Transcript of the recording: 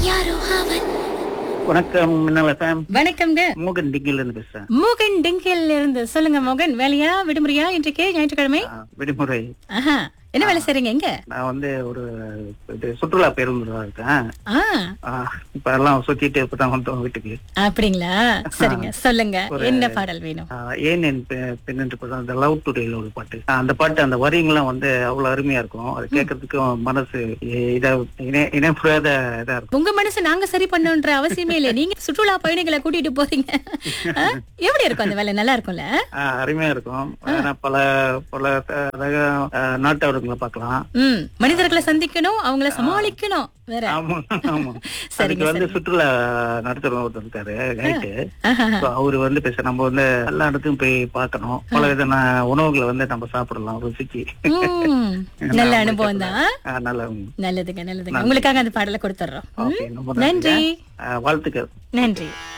யாரோ அவன் வணக்கம் மின்னல் எஃப்எம் வணக்கம்ங்க மூகன் டிங்கில இருந்து பேசுறேன் மோகன் டிங்கில் இருந்து சொல்லுங்க மோகன் வேலையா விடுமுறையா இன்றைக்கு ஞாயிற்றுக்கிழமை ஆ, விடுமுறை ஆஹா என்ன வேலை செய்றீங்க எங்க நான் வந்து ஒரு இது சுற்றுலா பேருந்துல இருக்கேன் ஆ ஆ, இப்ப எல்லாம் சுத்திட்டு இப்பதான் வந்தோம் வீட்டுக்கு அப்படிங்களா சரிங்க சொல்லுங்க ஒரு- என்ன பாடல் வேணும் ஆ, ஏன் என் பெ- பெண்ணென்று படம் அந்த லவ் டுடேல ஒரு பாட்டு ஆ, அந்த பாட்டு அந்த வரிங்கெல்லாம் வந்து அவ்வளவு அருமையா இருக்கும் அது கேட்கறதுக்கும் மனசு இ- இதா இணை- இணைப்புறாத இதா இருக்கும் உங்க மனசு நாங்க சரி பண்ணணுன்ற அவசியமே இல்ல நீங்க சுற்றுலா பயணிகளை கூட்டிட்டு போறீங்க ஆ? எப்படி இருக்கும் அந்த வேலை நல்லா இருக்கும்ல ஆ, அருமையா இருக்கும் ஆனா பல பல அஹ், அழகா அஹ், நாட்டவர்களை பார்க்கலாம் ம் மனிதர்களை சந்திக்கணும் அவங்கள சமாளிக்கணும் வேற ஆமா ஆமா சரிங்க, அதுக்கு வந்து சரிங்க. சுற்றுலா நடத்துறவர் ஒருத்தர் இருக்காரு கைட்டு ஆஹா. So, அவரு வந்து பேச நம்ம வந்து எல்லா இடத்துக்கும் போய் பார்க்கணும் பல விதமான உணவுகளை வந்து நம்ம சாப்பிடலாம் ருசிக்கு ம், நல்ல அனுபவம் தான் ஆ, நல்ல நல்லதுங்க நல்லதுங்க உங்களுக்காக அந்த பாடலை கொடுத்துட்றோம் ம்? ஓகே ரொம்ப நன்றி நன்றி ஆ, வாழ்த்துக்கள் நன்றி